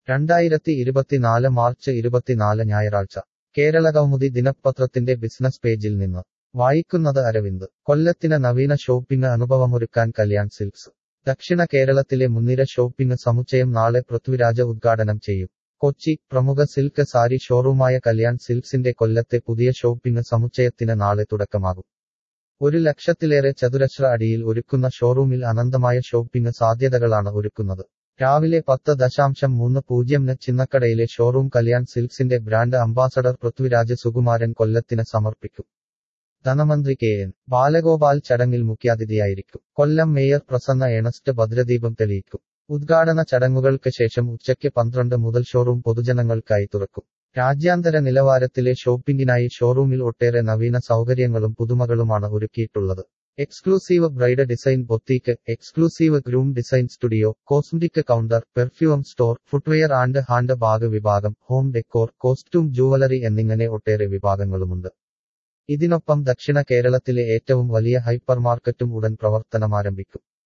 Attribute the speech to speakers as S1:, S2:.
S1: രണ്ടായിരത്തി ഇരുപത്തിനാല് മാർച്ച് ഇരുപത്തിനാല് ഞായറാഴ്ച കേരളകൗമുദി ദിനപത്രത്തിന്റെ ബിസിനസ് പേജിൽ നിന്ന് വായിക്കുന്നത് അരവിന്ദ് കൊല്ലത്തിന് നവീന ഷോപ്പിംഗ് അനുഭവമൊരുക്കാൻ കല്യാൺ സിൽക്സ് ദക്ഷിണ കേരളത്തിലെ മുൻനിര ഷോപ്പിംഗ് സമുച്ചയം നാളെ പൃഥ്വിരാജ് ഉദ്ഘാടനം ചെയ്യും കൊച്ചി പ്രമുഖ സിൽക്ക് സാരി ഷോറൂമായ കല്യാൺ സിൽക്സിന്റെ കൊല്ലത്തെ പുതിയ ഷോപ്പിംഗ് സമുച്ചയത്തിന് നാളെ തുടക്കമാകും ഒരു ലക്ഷത്തിലേറെ ചതുരശ്ര അടിയിൽ ഒരുക്കുന്ന ഷോറൂമിൽ അനന്തമായ ഷോപ്പിംഗ് സാധ്യതകളാണ് ഒരുക്കുന്നത് രാവിലെ പത്ത് ദശാംശം മൂന്ന് പൂജ്യംന് ചിന്നക്കടയിലെ ഷോറൂം കല്യാൺ സിൽക്സിന്റെ ബ്രാൻഡ് അംബാസഡർ പൃഥ്വിരാജ് സുകുമാരൻ കൊല്ലത്തിന് സമർപ്പിക്കും ധനമന്ത്രി കെ എൻ ബാലഗോപാൽ ചടങ്ങിൽ മുഖ്യാതിഥിയായിരിക്കും കൊല്ലം മേയർ പ്രസന്ന ഏണസ്റ്റ് ഭദ്രദീപം തെളിയിക്കും ഉദ്ഘാടന ചടങ്ങുകൾക്ക് ശേഷം ഉച്ചയ്ക്ക് പന്ത്രണ്ട് മുതൽ ഷോറൂം പൊതുജനങ്ങൾക്കായി തുറക്കും രാജ്യാന്തര നിലവാരത്തിലെ ഷോപ്പിംഗിനായി ഷോറൂമിൽ ഒട്ടേറെ നവീന സൗകര്യങ്ങളും പുതുമകളുമാണ് ഒരുക്കിയിട്ടുള്ളത് exclusive bride design boutique exclusive groom design studio cosmetic counter perfume store footwear and hand bag വിഭാഗം ഹോം ഡെക്കോർ കോസ്റ്റ്യൂം ജുവലറി എന്നിങ്ങനെ ഒട്ടേറെ വിഭാഗങ്ങളുമുണ്ട് ഇതിനൊപ്പം ദക്ഷിണ കേരളത്തിലെ ഏറ്റവും വലിയ ഹൈപ്പർ മാർക്കറ്റും ഉടൻ പ്രവർത്തനമാരംഭിക്കും